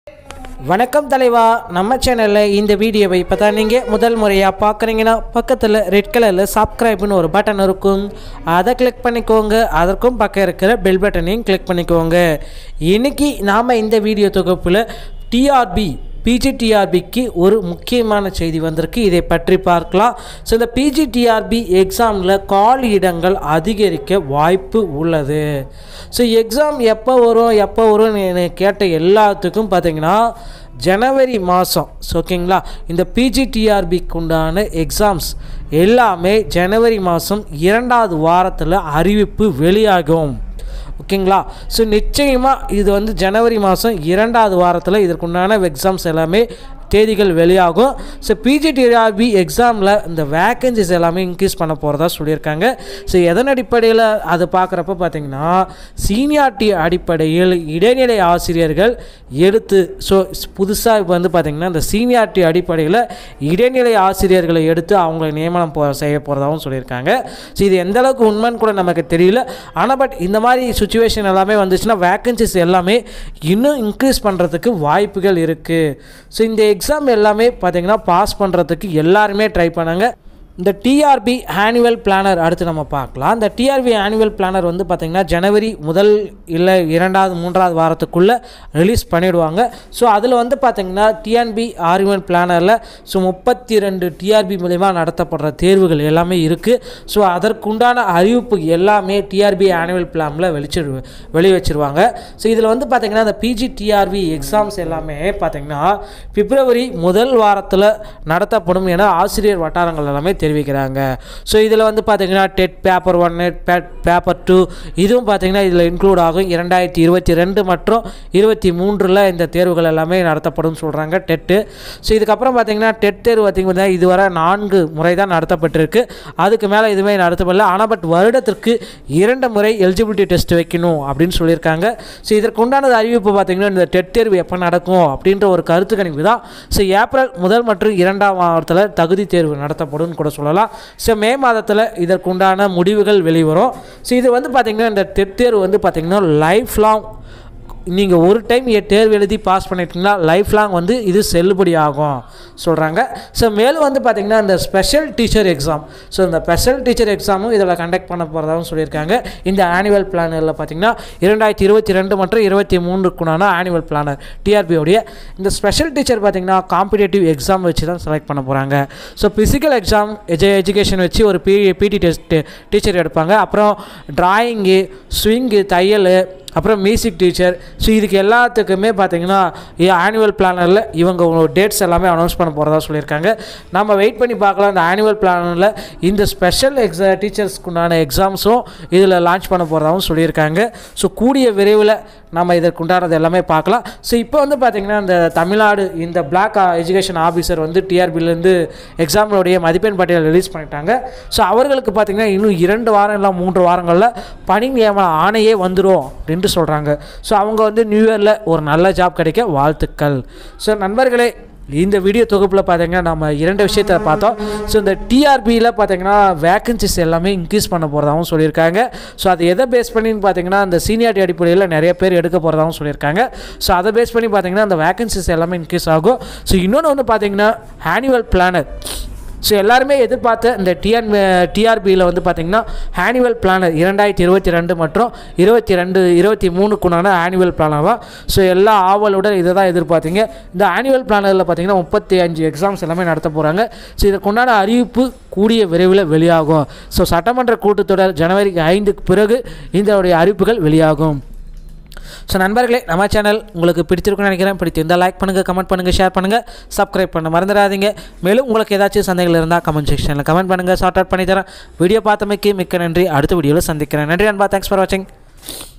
வணக்கம் தலைவா நம்ம சேனலில் இந்த வீடியோவை இப்போ தான் நீங்கள் முதல் முறையாக பார்க்குறீங்கன்னா பக்கத்தில் ரெட் கலரில் சப்ஸ்கிரைப்னு ஒரு பட்டன் இருக்கும் அதை கிளிக் பண்ணிக்கோங்க அதற்கும் பக்கம் இருக்கிற பெல் பட்டனையும் கிளிக் பண்ணிக்கோங்க இன்னைக்கு நாம் இந்த வீடியோ தொகுப்பில் டிஆர்பி பிஜிடிஆர்பிக்கு ஒரு முக்கியமான செய்தி வந்திருக்கு இதை பற்றி பார்க்கலாம் ஸோ இந்த பிஜிடிஆர்பி எக்ஸாமில் காலி இடங்கள் அதிகரிக்க வாய்ப்பு உள்ளது ஸோ எக்ஸாம் எப்போ வரும் எப்போ வரும்னு கேட்ட எல்லாத்துக்கும் பார்த்தீங்கன்னா ஜனவரி மாதம் ஓகேங்களா இந்த பிஜிடிஆர்பிக்கு உண்டான எக்ஸாம்ஸ் எல்லாமே ஜனவரி மாதம் இரண்டாவது வாரத்தில் அறிவிப்பு வெளியாகும் ஓகேங்களா ஸோ நிச்சயமாக இது வந்து ஜனவரி மாதம் இரண்டாவது வாரத்தில் இதற்குண்டான எக்ஸாம்ஸ் எல்லாமே தேதிகள் வெளியாகும் ஸோ பிஜிடிஆர்பி எக்ஸாமில் இந்த வேக்கன்சிஸ் எல்லாமே இன்க்ரீஸ் பண்ண போகிறதா சொல்லியிருக்காங்க ஸோ எதன் அடிப்படையில் அது பார்க்குறப்ப பார்த்தீங்கன்னா சீனியாரிட்டி அடிப்படையில் இடைநிலை ஆசிரியர்கள் எடுத்து ஸோ புதுசாக இப்போ வந்து பார்த்திங்கன்னா இந்த சீனியாரிட்டி அடிப்படையில் இடைநிலை ஆசிரியர்களை எடுத்து அவங்களை நியமனம் போ செய்ய போகிறதாகவும் சொல்லியிருக்காங்க ஸோ இது எந்த அளவுக்கு உண்மைன்னு கூட நமக்கு தெரியல ஆனால் பட் இந்த மாதிரி சுச்சுவேஷன் எல்லாமே வந்துச்சுன்னா வேக்கன்சிஸ் எல்லாமே இன்னும் இன்க்ரீஸ் பண்ணுறதுக்கு வாய்ப்புகள் இருக்குது ஸோ இந்த எக்ஸாம் எல்லாமே பார்த்தீங்கன்னா பாஸ் பண்ணுறதுக்கு எல்லாருமே ட்ரை பண்ணாங்க இந்த டிஆர்பி ஆனுவல் பிளானர் அடுத்து நம்ம பார்க்கலாம் இந்த டிஆர்பி ஆனுவல் பிளானர் வந்து பார்த்திங்கன்னா ஜனவரி முதல் இல்லை இரண்டாவது மூன்றாவது வாரத்துக்குள்ளே ரிலீஸ் பண்ணிவிடுவாங்க ஸோ அதில் வந்து பார்த்திங்கன்னா டிஎன்பி ஆனுவல் பிளானரில் ஸோ முப்பத்தி ரெண்டு டிஆர்பி மூலயமா நடத்தப்படுற தேர்வுகள் எல்லாமே இருக்குது ஸோ அதற்குண்டான அறிவிப்பு எல்லாமே டிஆர்பி ஆனுவல் பிளானில் வெளிச்சிரு வெளி வச்சிருவாங்க ஸோ இதில் வந்து பார்த்திங்கன்னா இந்த பிஜி டிஆர்பி எக்ஸாம்ஸ் எல்லாமே பார்த்திங்கன்னா பிப்ரவரி முதல் வாரத்தில் நடத்தப்படும் என ஆசிரியர் வட்டாரங்கள் எல்லாமே தெரிவிக்கிறாங்க ஸோ இதில் வந்து பார்த்திங்கன்னா TET paper one TET paper two இதுவும் பார்த்திங்கன்னா இதில் இன்க்ளூட் ஆகும் இரண்டாயிரத்தி இருபத்தி ரெண்டு மற்றும் இருபத்தி மூன்றில் இந்த தேர்வுகள் எல்லாமே நடத்தப்படும் சொல்கிறாங்க டெட்டு ஸோ இதுக்கப்புறம் பார்த்திங்கன்னா டெட் தேர்வு பார்த்திங்கன்னா இதுவரை நான்கு முறை தான் நடத்தப்பட்டிருக்கு அதுக்கு மேலே எதுவுமே நடத்தப்படல ஆனால் பட் வருடத்திற்கு இரண்டு முறை எலிஜிபிலிட்டி டெஸ்ட் வைக்கணும் அப்படின்னு சொல்லியிருக்காங்க ஸோ இதற்கு உண்டானது அறிவிப்பு பார்த்திங்கன்னா இந்த டெட் தேர்வு எப்போ நடக்கும் அப்படின்ற ஒரு கருத்து கணிப்பு தான் ஸோ ஏப்ரல் முதல் மற்றும் இரண்டாம் வாரத்தில் தகுதி தேர்வு நடத்தப்படும் கூட சொல்லலாம் ஸோ மே மாதத்தில் இதற்குண்டான முடிவுகள் வெளிவரும் ஸோ இது வந்து பார்த்திங்கன்னா இந்த டெட் தேர்வு வந்து பார்த்திங்கன்னா லைஃப் லாங் நீங்கள் ஒரு டைம் தேர்வு எழுதி பாஸ் பண்ணிட்டீங்கன்னா லைஃப் லாங் வந்து இது செல்லுபடி ஆகும் சொல்கிறாங்க ஸோ மேலும் வந்து பார்த்திங்கன்னா இந்த ஸ்பெஷல் டீச்சர் எக்ஸாம் ஸோ இந்த ஸ்பெஷல் டீச்சர் எக்ஸாமும் இதில் கண்டக்ட் பண்ண போகிறதாகவும் சொல்லியிருக்காங்க இந்த ஆனுவல் பிளானரில் பார்த்திங்கன்னா இரண்டாயிரத்தி இருபத்தி ரெண்டு மற்றும் இருபத்தி மூணுக்குண்டான ஆனுவல் பிளானர் டிஆர்பியோடைய இந்த ஸ்பெஷல் டீச்சர் பார்த்திங்கன்னா காம்படிட்டிவ் எக்ஸாம் வச்சு தான் செலக்ட் பண்ண போகிறாங்க so physical exam edu education வச்சு ஒரு பி பிடி டெஸ்ட் டீச்சர் எடுப்பாங்க அப்புறம் ட்ராயிங்கு ஸ்விங்கு தையல் அப்புறம் மியூசிக் டீச்சர் ஸோ இதுக்கு எல்லாத்துக்குமே பார்த்தீங்கன்னா ஆனுவல் பிளானரில் இவங்க டேட்ஸ் எல்லாமே அனௌன்ஸ் பண்ண போகிறதா சொல்லியிருக்காங்க நம்ம வெயிட் பண்ணி பார்க்கலாம் இந்த ஆனுவல் பிளானரில் இந்த ஸ்பெஷல் எக்ஸா டீச்சர்ஸ்க்குண்டான எக்ஸாம்ஸும் இதில் லான்ச் பண்ண போகிறதாகவும் சொல்லியிருக்காங்க ஸோ கூடிய விரைவில் நம்ம இதற்குண்டானது எல்லாமே பார்க்கலாம் ஸோ இப்போ வந்து பார்த்திங்கன்னா இந்த தமிழ்நாடு இந்த பிளாக் எஜுகேஷன் ஆஃபீஸர் வந்து டிஆர்பிலேருந்து எக்ஸாம்களுடைய மதிப்பெண் பட்டியல் ரிலீஸ் பண்ணிட்டாங்க ஸோ அவர்களுக்கு பார்த்திங்கன்னா இன்னும் இரண்டு வாரம் இல்லை மூன்று வாரங்களில் பணி நியமன ஆணையே வந்துடும் அப்படின்ட்டு சொல்கிறாங்க ஸோ அவங்க வந்து நியூ இயரில் ஒரு நல்ல ஜாப் கிடைக்க வாழ்த்துக்கள் ஸோ நண்பர்களே இந்த வீடியோ தொகுப்பில் பார்த்தீங்கன்னா நம்ம இரண்டு விஷயத்தை பார்த்தோம் ஸோ இந்த டிஆர்பியில் பார்த்தீங்கன்னா வேக்கன்சிஸ் எல்லாமே இன்க்ரீஸ் பண்ண போகிறதாகவும் சொல்லியிருக்காங்க ஸோ அதை எதை பேஸ் பண்ணின்னு பார்த்தீங்கன்னா இந்த சீனியாரிட்டி அடிப்படையில் நிறைய பேர் எடுக்க போகிறதாகவும் சொல்லியிருக்காங்க ஸோ அதை பேஸ் பண்ணி பார்த்தீங்கன்னா அந்த வேக்கன்சிஸ் எல்லாமே இன்க்ரீஸ் ஆகும் ஸோ இன்னொன்று வந்து பார்த்தீங்கன்னா ஆனுவல் பிளானர் ஸோ எல்லாருமே எதிர்பார்த்த இந்த டிஎன் டிஆர்பியில் வந்து பார்த்திங்கன்னா ஆனுவல் பிளானர் இரண்டாயிரத்தி இருபத்தி ரெண்டு மற்றும் இருபத்தி ரெண்டு இருபத்தி மூணுக்குண்டான ஆனுவல் பிளானர் தான் ஸோ எல்லா ஆவலுடன் இதை தான் எதிர்பார்த்தீங்க இந்த ஆனுவல் பிளானரில் பார்த்திங்கன்னா முப்பத்தி அஞ்சு எக்ஸாம்ஸ் எல்லாமே நடத்த போகிறாங்க ஸோ இதற்குண்டான அறிவிப்பு கூடிய விரைவில் வெளியாகும் ஸோ சட்டமன்ற கூட்டத்தொடர் ஜனவரி ஐந்துக்கு பிறகு இதனுடைய அறிவிப்புகள் வெளியாகும் ஸோ நண்பர்களே நம்ம சேனல் உங்களுக்கு பிடிச்சிருக்குன்னு நினைக்கிறேன் பிடித்திருந்தால் லைக் பண்ணுங்கள் கமெண்ட் பண்ணுங்கள் ஷேர் பண்ணுங்கள் சப்ஸ்கிரைப் பண்ண மறந்துடாதீங்க மேலும் உங்களுக்கு ஏதாச்சும் சந்தேகங்கள் இருந்தால் கமெண்ட் செக்ஷனில் கமெண்ட் பண்ணுங்கள் ஷார்ட் அவுட் பண்ணி தரேன் வீடியோ பார்த்தமைக்கு மிக்க நன்றி அடுத்த வீடியோவில் சந்திக்கிறேன் நன்றி அன்பா தேங்க்ஸ் ஃபார் வாட்சிங்